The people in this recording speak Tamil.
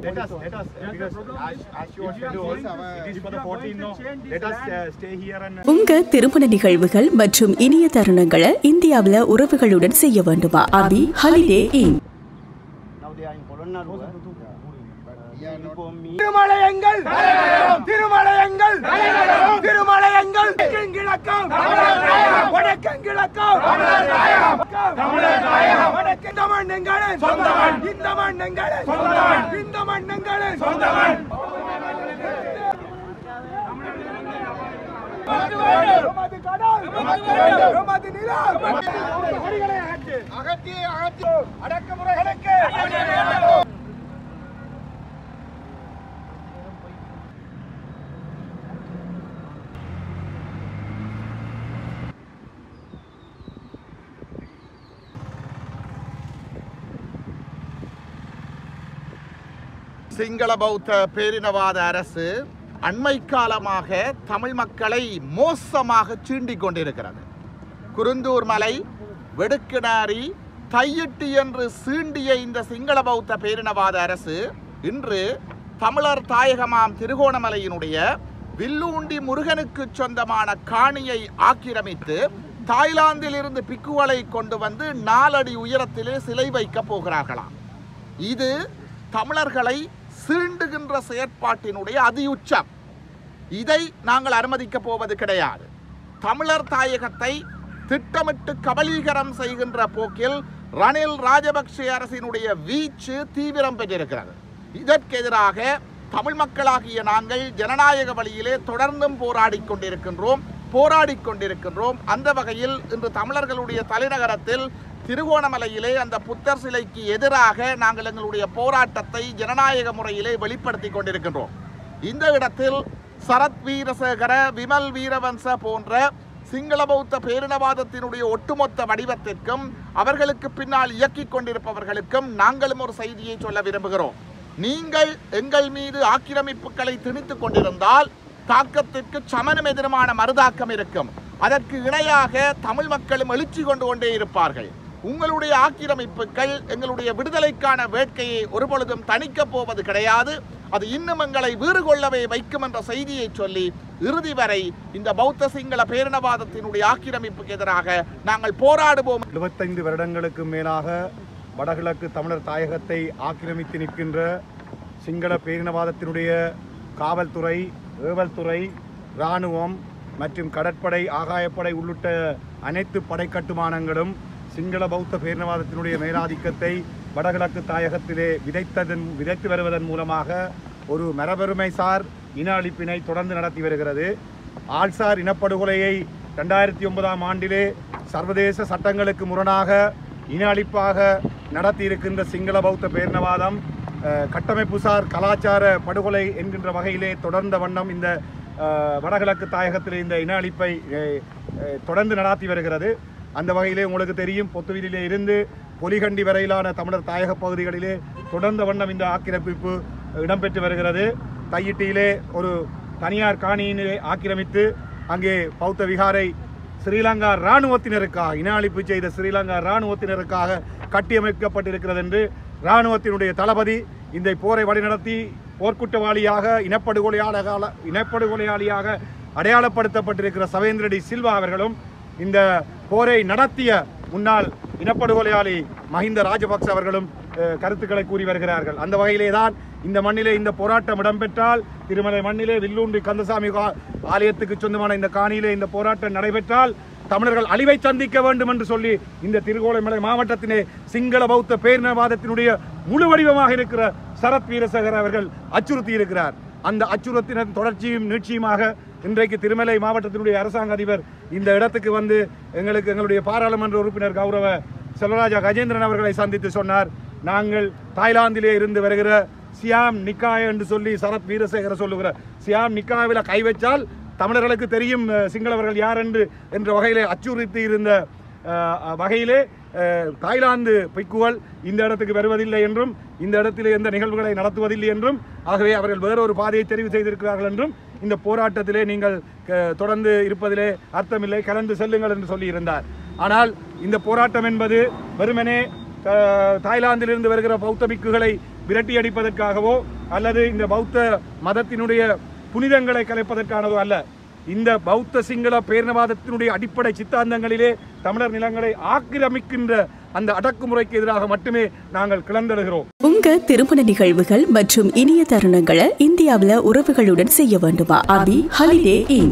Let us, let us, uh, because as, as you are scheduled, it is for the 14, no. Let us uh, stay here and. உங்க திருமண நிகழ்வுகள் மற்றும் இனிய தருணங்களை இந்தியாவுல உறவுகளுடன் செய்ய வேண்டுமா அபி holiday in Now they are in Polonnaruwa. இப்போ மீ திருமலையங்கள் திருமலையங்கள் திருமலையங்கள் கிழக்கம் வணக்கம் கிழக்கம் வணக்கம் இந்த மண்ணங்களின் இந்த மண்ணங்களின் இந்த மண்ணங்களின் எமது கடல் எமது நிலம் அடிகளை அகற்று அகற்றி அகற்றி அடக்குமுறைகளுக்கு சிங்கள பௌத்த பேரினவாத அரசு அண்மை காலமாக தமிழ் மக்களை மோசமாக சீண்டிக் கொண்டிருக்கிறது குருந்தூர் மலை வெடுக்கினாரி தையிட்டு என்று சீண்டிய இந்த சிங்கள பௌத்த பேரினவாத அரசு இன்று தமிழர் தாயகமாம் திருகோணமலையினுடைய வில்லூண்டி முருகனுக்கு சொந்தமான காணியை ஆக்கிரமித்து தாய்லாந்தில் இருந்து பிக்குகளை கொண்டு வந்து நாலடி உயரத்திலே சிலை வைக்கப் போகிறார்களாம் இது தமிழர்களை சீண்டுகின்ற செயற்பாட்டினுடைய அதியுச்சம் இதை நாங்கள் அனுமதிக்கப் போவது கிடையாது தமிழர் தாயகத்தை திட்டமிட்டு கபலீகரம் செய்கின்ற போக்கில் ரணில் ராஜபக்ஷ அரசினுடைய வீச்சு தீவிரம் பெற்றிருக்கிறது இதற்கு எதிராக தமிழ் மக்களாகிய நாங்கள் ஜனநாயக வழியிலே தொடர்ந்தும் போராடிக் கொண்டிருக்கின்றோம் போராடிக் கொண்டிருக்கின்றோம் அந்த வகையில் இன்று தமிழர்களுடைய தலைநகரத்தில் திருகோணமலையிலே அந்த புத்தர் சிலைக்கு எதிராக நாங்கள் எங்களுடைய போராட்டத்தை ஜனநாயக முறையிலே வெளிப்படுத்தி கொண்டிருக்கின்றோம் இந்த இடத்தில் சரத் வீரசேகர விமல் வீரவன்ச போன்ற சிங்கள பௌத்த பேரினவாதத்தினுடைய ஒட்டுமொத்த வடிவத்திற்கும் அவர்களுக்கு பின்னால் இயக்கிக் கொண்டிருப்பவர்களுக்கும் நாங்களும் ஒரு செய்தியை சொல்ல விரும்புகிறோம் நீங்கள் எங்கள் மீது ஆக்கிரமிப்புகளை திணித்துக் கொண்டிருந்தால் தாக்கத்திற்கு சமனும் எதிரமான மறுதாக்கம் இருக்கும் அதற்கு இணையாக தமிழ் மக்களும் எழுச்சி கொண்டு கொண்டே இருப்பார்கள் உங்களுடைய ஆக்கிரமிப்புகள் எங்களுடைய விடுதலைக்கான வேட்கையை ஒருபொழுதும் தணிக்கப் போவது கிடையாது அது இன்னும் எங்களை வீறு கொள்ளவே வைக்கும் என்ற செய்தியை சொல்லி இறுதி வரை இந்த பௌத்த சிங்கள பேரினவாதத்தினுடைய ஆக்கிரமிப்புக்கு எதிராக நாங்கள் போராடுவோம் எழுபத்தைந்து வருடங்களுக்கு மேலாக வடகிழக்கு தமிழர் தாயகத்தை ஆக்கிரமித்து நிற்கின்ற சிங்கள பேரினவாதத்தினுடைய காவல்துறை ஏவல்துறை இராணுவம் மற்றும் கடற்படை ஆகாயப்படை உள்ளிட்ட அனைத்து படை கட்டுமானங்களும் சிங்கள பௌத்த பேரினவாதத்தினுடைய மேலாதிக்கத்தை வடகிழக்கு தாயகத்திலே விதைத்ததன் விதைத்து வருவதன் மூலமாக ஒரு மரபெருமைசார் இன அழிப்பினை தொடர்ந்து நடத்தி வருகிறது ஆள்சார் இனப்படுகொலையை ரெண்டாயிரத்தி ஒன்பதாம் ஆண்டிலே சர்வதேச சட்டங்களுக்கு முரணாக இன அழிப்பாக நடத்தி இருக்கின்ற சிங்கள பௌத்த பேரினவாதம் அஹ், கட்டமைப்புசார் கலாச்சார படுகொலை என்கின்ற வகையிலே தொடர்ந்த வண்ணம் இந்த அஹ், வடகிழக்கு தாயகத்தில் இந்த இன அழிப்பை அஹ், அஹ், தொடர்ந்து நடாத்தி வருகிறது அந்த வகையிலே உங்களுக்கு தெரியும் பொத்துவிலே இருந்து பொலிகண்டி வரையிலான தமிழர் தாயக பகுதிகளிலே தொடர்ந்த வண்ணம் இந்த ஆக்கிரமிப்பு இடம்பெற்று வருகிறது தையிட்டியிலே ஒரு தனியார் காணியினை ஆக்கிரமித்து அங்கே பௌத்த விகாரை ஸ்ரீலங்கா இராணுவத்தினருக்காக இன அழிப்பு செய்த ஸ்ரீலங்கா இராணுவத்தினருக்காக கட்டியமைக்கப்பட்டிருக்கிறது என்று இராணுவத்தினுடைய தளபதி இந்த போரை வழிநடத்தி போர்க்குற்றவாளியாக இனப்படுகொலையாள இனப்படுகொலையாளியாக அடையாளப்படுத்தப்பட்டிருக்கிற சவேந்திரடி சில்வா அவர்களும் இந்த போரை நடத்திய முன்னாள் இனப்படுகொலையாளி மஹிந்த ராஜபக்ச அவர்களும் அஹ், கருத்துக்களை கூறி வருகிறார்கள் அந்த வகையிலே தான் இந்த மண்ணிலே இந்த போராட்டம் இடம்பெற்றால் திருமலை மண்ணிலே வில்லூன்றி கந்தசாமி கா- ஆலயத்துக்கு சொந்தமான இந்த காணியிலே இந்த போராட்டம் நடைபெற்றால் தமிழர்கள் அழிவை சந்திக்க வேண்டும் என்று சொல்லி இந்த திருகோணமலை மாவட்டத்திலே சிங்கள பௌத்த பேரினவாதத்தினுடைய முழு வடிவமாக இருக்கிற சரத் வீரசேகர் அவர்கள் அச்சுறுத்தி இருக்கிறார் அந்த அச்சுறுத்தின தொடர்ச்சியும் நீட்சியுமாக இன்றைக்கு திருமலை மாவட்டத்தினுடைய அரசாங்க அதிபர் இந்த இடத்துக்கு வந்து எங்களுக்கு எங்களுடைய பாராளுமன்ற உறுப்பினர் கௌரவ செல்வராஜா கஜேந்திரன் அவர்களை சந்தித்து சொன்னார் நாங்கள் தாய்லாந்திலே இருந்து வருகிற சியாம் நிக்காய் என்று சொல்லி சரத் வீரசேகர சொல்லுகிற சியாம் நிக்காவில் கை வச்சால் தமிழர்களுக்கு தெரியும் அஹ், சிங்களவர்கள் யார் என்று என்ற வகையிலே அச்சுறுத்தி இருந்த அஹ், வகையிலே அஹ், தாய்லாந்து பிக்குகள் இந்த இடத்துக்கு வருவதில்லை என்றும் இந்த இடத்திலே எந்த நிகழ்வுகளை நடத்துவதில்லை என்றும் ஆகவே அவர்கள் வேறொரு பாதையை தெரிவு செய்திருக்கிறார்கள் என்றும் இந்த போராட்டத்திலே நீங்கள் க- தொடர்ந்து இருப்பதிலே அர்த்தமில்லை கலந்து செல்லுங்கள் என்று சொல்லியிருந்தார் ஆனால் இந்த போராட்டம் என்பது வெறுமனே அஹ், தாய்லாந்திலிருந்து வருகிற பௌத்த பிக்குகளை விரட்டி அடிப்பதற்காகவோ அல்லது இந்த பௌத்த மதத்தினுடைய புனிதங்களை கலைப்பதற்கானதோ அல்ல இந்த பௌத்த சிங்கள பேரினவாதத்தினுடைய அடிப்படை சித்தாந்தங்களிலே தமிழர் நிலங்களை ஆக்கிரமிக்கின்ற அந்த அடக்குமுறைக்கு எதிராக மட்டுமே நாங்கள் கிளந்தெழுகிறோம் உங்க திருமண நிகழ்வுகள் மற்றும் இனிய தருணங்களை இந்தியாவுல உறவுகளுடன் செய்ய வேண்டுமா அபி ஹாலிடே இன்